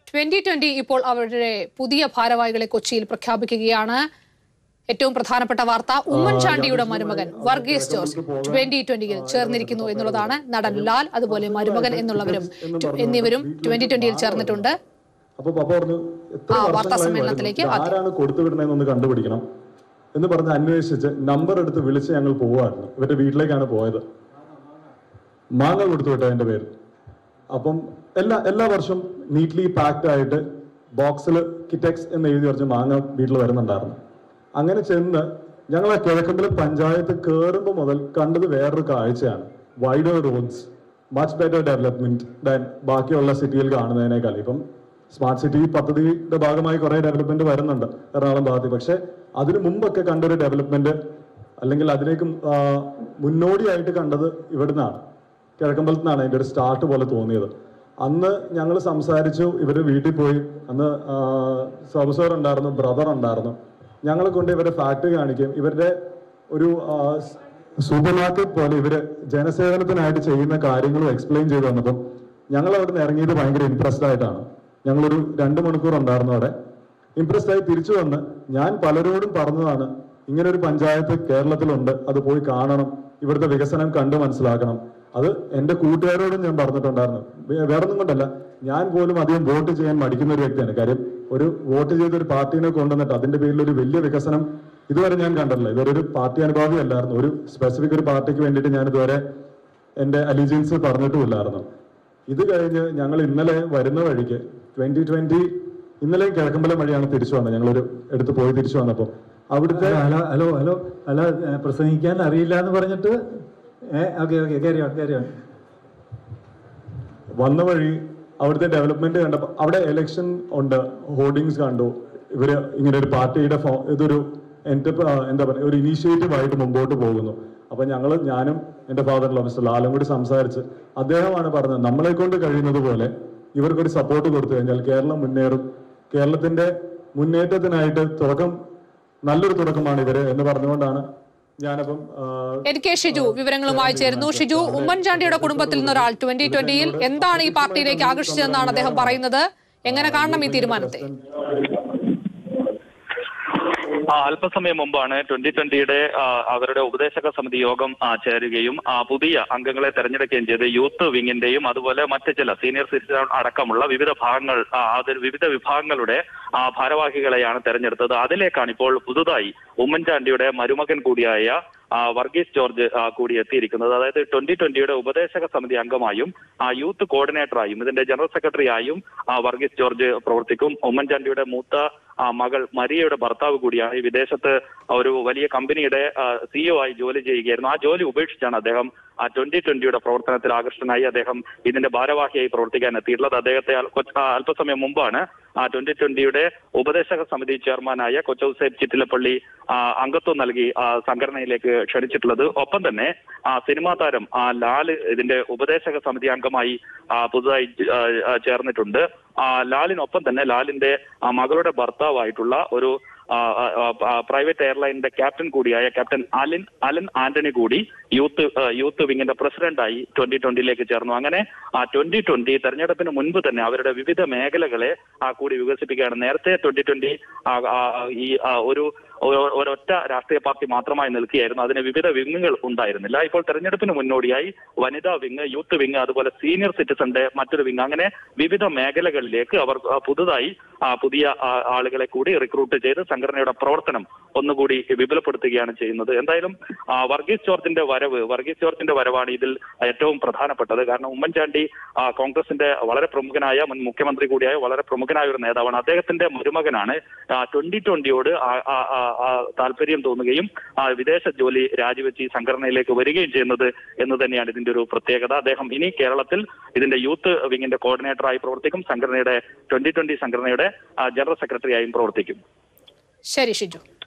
Twenty twenty ഇപ്പോൾ അവരുടെ പുതിയ ഭാരവാഹികളെ കൊച്ചിയിൽ പ്രഖ്യാപിക്കുകയാണ് ഏറ്റവും പ്രധാനപ്പെട്ട വാർത്ത ഉമ്മൻചാണ്ടിയുടെ മരുമകൻ വർഗീസ് ജോർജ് ട്വന്റി ട്വന്റിയിൽ ചേർന്നിരിക്കുന്നു എന്നുള്ളതാണ് നടൻ ലാൽ അതുപോലെ മരുമകൻ എന്നുള്ളവരും ടു- എന്നിവരും ട്വന്റി ട്വന്റിയിൽ ചേർന്നിട്ടുണ്ട് അപ്പൊ പപ്പ പറഞ്ഞു എത്ര ആ, വാർത്താ വർഷങ്ങളായി സമ്മേളനത്തിലേക്ക് വരുന്നു. ആദ്യം. ആരാണ് കൊടുത്തു വിടണേന്നൊന്ന് കണ്ടുപിടിക്കണം എന്ന് പറഞ്ഞ് അന്വേഷിച്ച് നമ്പർ എടുത്ത് വിളിച്ച് ഞങ്ങൾ പോവായിരുന്നു ഇവരുടെ വീട്ടിലേക്കാണ് പോയത് മാങ്ങ കൊടുത്തു വിട്ട എന്റെ പേര് അപ്പം എല്ലാ എല്ലാ വർഷവും നീറ്റ്ലി പാക്ഡ് ആയിട്ട് ബോക്സിൽ കിറ്റക്സ് എന്ന് എഴുതി വെച്ച് മാങ്ങ വീട്ടിൽ വരുന്നുണ്ടായിരുന്നു അങ്ങനെ ചെന്ന് ഞങ്ങൾ ആ കിഴക്കമ്പലം പഞ്ചായത്ത് കയറുമ്പോൾ മുതൽ കണ്ടത് വേറൊരു കാഴ്ചയാണ് wider roads much better development than ബാക്കിയുള്ള സിറ്റിയിൽ കാണുന്നതിനേക്കാൾ ഇപ്പം സ്മാർട്ട് സിറ്റി പദ്ധതിയുടെ ഭാഗമായി കുറെ ഡെവലപ്മെന്റ് വരുന്നുണ്ട് എറണാകുളം ഭാഗത്ത് പക്ഷെ അതിനു മുമ്പൊക്കെ കണ്ടൊരു ഡെവലപ്മെന്റ് അല്ലെങ്കിൽ അതിലേക്ക് ആ, മുന്നോടിയായിട്ട് കണ്ടത് ഇവിടുന്നാണ് കിഴക്കമ്പലത്ത് നിന്നാണ് അതിന്റെ ഒരു സ്റ്റാർട്ട് പോലെ തോന്നിയത് അന്ന് ഞങ്ങൾ സംസാരിച്ചു ഇവര് വീട്ടിൽ പോയി അന്ന് സബു സാർ ഉണ്ടായിരുന്നു ബ്രദർ ഉണ്ടായിരുന്നു ഞങ്ങളെ കൊണ്ട് ഇവരെ ഫാക്ടറി കാണിക്കും ഇവരുടെ ഒരു സൂപ്പർ മാർക്കറ്റ് പോലെ ഇവര് ജനസേവനത്തിനായിട്ട് ചെയ്യുന്ന കാര്യങ്ങളും എക്സ്പ്ലെയിൻ ചെയ്തു വന്നപ്പം ഞങ്ങൾ അവിടെ നിന്ന് ഇറങ്ങിയത് ഭയങ്കര ഇംപ്രസ്ഡ് ആയിട്ടാണ് ഞങ്ങളൊരു രണ്ട് മണിക്കൂർ ഉണ്ടായിരുന്നു അവിടെ ഇംപ്രസ്ഡ് ആയി തിരിച്ചു വന്ന് ഞാൻ പലരോടും പറഞ്ഞതാണ് ഇങ്ങനെ ഒരു പഞ്ചായത്ത് കേരളത്തിലുണ്ട് അത് പോയി കാണണം ഇവിടുത്തെ വികസനം കണ്ടു മനസ്സിലാക്കണം അത് എന്റെ കൂട്ടുകാരോടും ഞാൻ പറഞ്ഞിട്ടുണ്ടായിരുന്നു വേ- വേറൊന്നും കൊണ്ടല്ല ഞാൻ പോലും അധികം വോട്ട് ചെയ്യാൻ മടിക്കുന്ന ഒരു വ്യക്തിയാണ് കാര്യം ഒരു വോട്ട് ചെയ്ത ഒരു പാർട്ടീനെ കൊണ്ടുവന്നിട്ട് അതിന്റെ പേരിൽ ഒരു വലിയ വികസനം ഇതുവരെ ഞാൻ കണ്ടിട്ടില്ല ഇതൊരു ഒരു പാർട്ടി അനുഭാവി അല്ലായിരുന്നു ഒരു സ്പെസിഫിക് ഒരു പാർട്ടിക്ക് വേണ്ടിയിട്ട് ഞാൻ ഇതുവരെ എന്റെ അലീജിയൻസ് പറഞ്ഞിട്ടുമില്ലായിരുന്നു ഇത് കഴിഞ്ഞ് ഞങ്ങൾ ഇന്നലെ വരുന്ന വഴിക്ക് ട്വന്റി ട്വന്റി ഇന്നലെ കിഴക്കമ്പലം വഴിയാണ് തിരിച്ചു വന്നത് ഞങ്ങളൊരു എടുത്ത് പോയി തിരിച്ചു വന്നപ്പോൾ അവിടുത്തെ ഹലോ ഹലോ ഹലോ അല്ല ഏ, പ്രസംഗിക്കാൻ അറിയില്ല എന്ന് പറഞ്ഞിട്ട് ഓക്കെ ഓക്കെ കയറി ഓൺ കയറി ഓൺ വന്ന വഴി അവിടുത്തെ ഡെവലപ്മെന്റ് കണ്ടപ്പോൾ അവിടെ ഇലക്ഷൻ ഉണ്ട് ഹോർഡിങ്സ് കണ്ടു ഇവര് ഇങ്ങനെ ഒരു പാർട്ടിയുടെ ഫോ- ഇതൊരു എന്റർപ്ര എന്താ പറയുക ഒരു ഇനീഷ്യേറ്റീവ് ആയിട്ട് മുമ്പോട്ട് പോകുന്നു അപ്പൊ ഞങ്ങൾ ഞാനും എന്റെ ഫാദറിലോ മിസ്റ്റർ ലാലും കൂടി സംസാരിച്ച് അദ്ദേഹമാണ് പറഞ്ഞത് നമ്മളെ കൊണ്ട് കഴിയുന്നത് പോലെ ഇവർക്കൊരു സപ്പോർട്ട് കൊടുത്തു കഴിഞ്ഞാൽ കേരളം മുന്നേറും കേരളത്തിന്റെ മുന്നേറ്റത്തിനായിട്ട് തുടക്കം നല്ലൊരു തുടക്കമാണ് ഇവര് എന്ന് പറഞ്ഞുകൊണ്ടാണ് ഞാനപ്പം ആ, എൻ കെ ഷിജു വിവരങ്ങളുമായി ചേരുന്നു ഷിജു ഉമ്മൻചാണ്ടിയുടെ കുടുംബത്തിൽ നിന്നൊരാൾ ട്വന്റി ട്വന്റിയിൽ എന്താണ് ഈ പാർട്ടിയിലേക്ക് ആകർഷിച്ചതെന്നാണ് അദ്ദേഹം പറയുന്നത് എങ്ങനെ കാണണം ഈ തീരുമാനത്തെ ആ, അല്പസമയം മുമ്പാണ് ട്വന്റി ട്വന്റിയുടെ അവരുടെ ഉപദേശക സമിതി യോഗം ആ, ചേരുകയും ആ, പുതിയ അംഗങ്ങളെ തെരഞ്ഞെടുക്കുകയും ചെയ്ത് യൂത്ത് വിങ്ങിന്റെയും അതുപോലെ മറ്റ് ചില സീനിയർ സിറ്റിസൺ അടക്കമുള്ള വിവിധ ഭാഗങ്ങൾ ആ, അതിൽ വിവിധ വിഭാഗങ്ങളുടെ ആ, ഭാരവാഹികളെയാണ് തെരഞ്ഞെടുത്തത് അതിലേക്കാണ് ഇപ്പോൾ പുതുതായി ഉമ്മൻചാണ്ടിയുടെ മരുമകൻ കൂടിയായ ആ, വർഗീസ് ജോർജ് ആ, കൂടി എത്തിയിരിക്കുന്നത് അതായത് ട്വന്റി ട്വന്റിയുടെ ഉപദേശക സമിതി അംഗമായും ആ, യൂത്ത് കോർഡിനേറ്ററായും ഇതിന്റെ ജനറൽ സെക്രട്ടറിയായും ആ, വർഗീസ് ജോർജ് പ്രവർത്തിക്കും ഉമ്മൻചാണ്ടിയുടെ മൂത്ത ആ, മകൾ മരിയയുടെ ഭർത്താവ് കൂടിയാണ് ഈ വിദേശത്ത് ഒരു വലിയ കമ്പനിയുടെ സിഇഒ ആയി ജോലി ചെയ്യുകയായിരുന്നു ആ ജോലി ഉപേക്ഷിച്ചാണ് അദ്ദേഹം ആ ട്വന്റി ട്വന്റിയുടെ പ്രവർത്തനത്തിൽ ആകർഷ്ടനായി അദ്ദേഹം ഇതിന്റെ ഭാരവാഹിയായി പ്രവർത്തിക്കാൻ എത്തിയിട്ടുള്ളത് അദ്ദേഹത്തെ അൽ- കൊ- ആ, അല്പസമയം മുമ്പാണ് ആ ട്വന്റി ട്വന്റിയുടെ ഉപദേശക സമിതി ചെയർമാനായ കൊച്ചൌസേബ് ചിറ്റിലപ്പള്ളി ആ, അംഗത്വം നൽകി ആ, സംഘടനയിലേക്ക് ക്ഷണിച്ചിട്ടുള്ളത് ഒപ്പം തന്നെ ആ സിനിമാ താരം ആ ലാല് ഇതിന്റെ ഉപദേശക സമിതി അംഗമായി ആ, പുതുതായി ആ, ആ, ചേർന്നിട്ടുണ്ട് ആ ലാലിനൊപ്പം തന്നെ ലാലിന്റെ ആ, മകളുടെ ഭർത്താവായിട്ടുള്ള ഒരു ആ, ആ, ആ, പ്രൈവറ്റ് എയർലൈനിന്റെ ക്യാപ്റ്റൻ കൂടിയായ ക്യാപ്റ്റൻ അലിൻ അലൻ ആന്റണി കൂടി യൂത്ത് ആ, യൂത്ത് വിങ്ങിന്റെ പ്രസിഡന്റായി ട്വന്റി ട്വന്റിയിലേക്ക് ചേർന്നു അങ്ങനെ ആ ട്വന്റി ട്വന്റി തെരഞ്ഞെടുപ്പിന് മുൻപ് തന്നെ അവരുടെ വിവിധ മേഖലകളെ ആ കൂടി വികസിപ്പിക്കുകയാണ് നേരത്തെ ട്വന്റി ട്വന്റി ഈ ആ, ഒരു ഒ- ഒരൊറ്റ രാഷ്ട്രീയ പാർട്ടി മാത്രമായി നിൽക്കുകയായിരുന്നു അതിന് വിവിധ വിങ്ങുകൾ ഉണ്ടായിരുന്നില്ല ഇപ്പോൾ തെരഞ്ഞെടുപ്പിന് മുന്നോടിയായി വനിതാ വിങ് യൂത്ത് വിങ് അതുപോലെ സീനിയർ സിറ്റിസന്റെ മറ്റൊരു വിങ് അങ്ങനെ വിവിധ മേഖലകളിലേക്ക് അവർ ആ, പുതുതായി ആ, പുതിയ ആ, ആളുകളെ കൂടി റിക്രൂട്ട് ചെയ്ത് സംഘടനയുടെ പ്രവർത്തനം ഒന്നുകൂടി വിപുലപ്പെടുത്തുകയാണ് ചെയ്യുന്നത് എന്തായാലും ആ, വർഗീസ് ജോർജിന്റെ വരവ് വർഗീസ് ജോർജിന്റെ വരവാണ് ഇതിൽ ഏറ്റവും പ്രധാനപ്പെട്ടത് കാരണം ഉമ്മൻചാണ്ടി ആ, കോൺഗ്രസിന്റെ വളരെ പ്രമുഖനായ മുൻ മുഖ്യമന്ത്രി കൂടിയായ വളരെ പ്രമുഖനായ ഒരു നേതാവാണ് അദ്ദേഹത്തിന്റെ മരുമകനാണ് ട്വന്റി ട്വന്റിയോട് താല്പര്യം തോന്നുകയും ആ, വിദേശ ജോലി രാജിവെച്ച് ഈ സംഘടനയിലേക്ക് വരികയും ചെയ്യുന്നത് എന്ന് തന്നെയാണ് ഇതിന്റെ ഒരു പ്രത്യേകത അദ്ദേഹം ഇനി കേരളത്തിൽ ഇതിന്റെ യൂത്ത് വിങ്ങിന്റെ കോർഡിനേറ്ററായി പ്രവർത്തിക്കും സംഘടനയുടെ ട്വന്റി ട്വന്റി സംഘടനയുടെ ആ, ജനറൽ സെക്രട്ടറിയായും പ്രവർത്തിക്കും ശരി ഷിജു